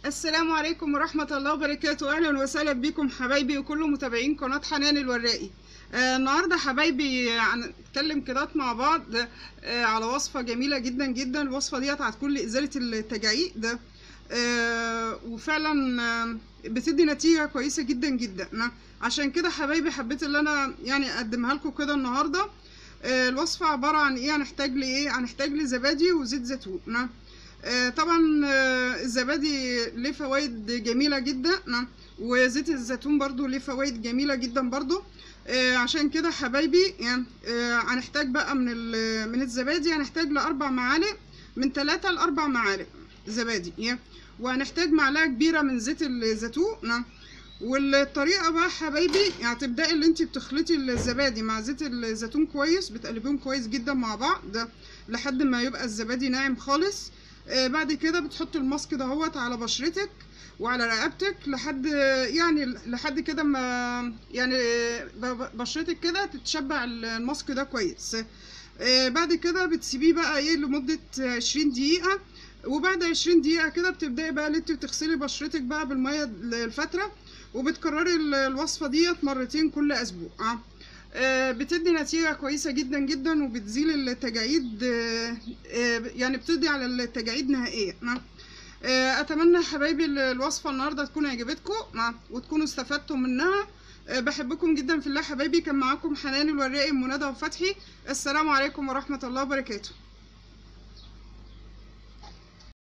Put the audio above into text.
السلام عليكم ورحمة الله وبركاته أهلا وسهلا بكم حبايبي وكل متابعين قناة حنان الوراقي آه النهاردة حبايبي هنتكلم كده مع بعض آه على وصفة جميلة جدا جدا الوصفة ديت هتكون لإزالة التجاعيد آه وفعلا آه بتدي نتيجة كويسة جدا جدا عشان كده حبايبي حبيت اللي أنا يعني أقدمها لكم كده النهاردة آه الوصفة عبارة عن إيه هنحتاج لإيه هنحتاج لزبادي وزيت زيتون طبعا الزبادي ليه فوائد جميلة جدا وزيت الزيتون برضو ليه فوائد جميلة جدا برضو عشان كده حبايبي يعني هنحتاج بقى من من الزبادي هنحتاج لأربع معالق من ثلاثة لأربع معالق زبادي وهنحتاج معلقة كبيرة من زيت الزيتون والطريقة بقى حبايبي يعني تبدأي اللي انت بتخلطي الزبادي مع زيت الزيتون كويس بتقلبيهم كويس جدا مع بعض لحد ما يبقى الزبادي ناعم خالص آه بعد كده بتحط الماسك دهوت على بشرتك وعلى رقبتك لحد يعني لحد كده ما يعني بشرتك كده تتشبع الماسك ده كويس آه بعد كده بتسيبيه بقى ايه لمدة عشرين دقيقة وبعد عشرين دقيقة كده بتبدأي بقى اللي انت بتغسلي بشرتك بقى بالمية الفترة وبتكرري الوصفة ديت مرتين كل اسبوع آه. بتدي نتيجة كويسة جدا جدا وبتزيل التجاعيد يعني بتقضي على التجاعيد نهائيا اتمنى حبايبي الوصفة النهاردة تكون عجبتكم وتكونوا استفدتوا منها بحبكم جدا في الله حبايبي كان معاكم حنان الوراقي منى وفتحي السلام عليكم ورحمة الله وبركاته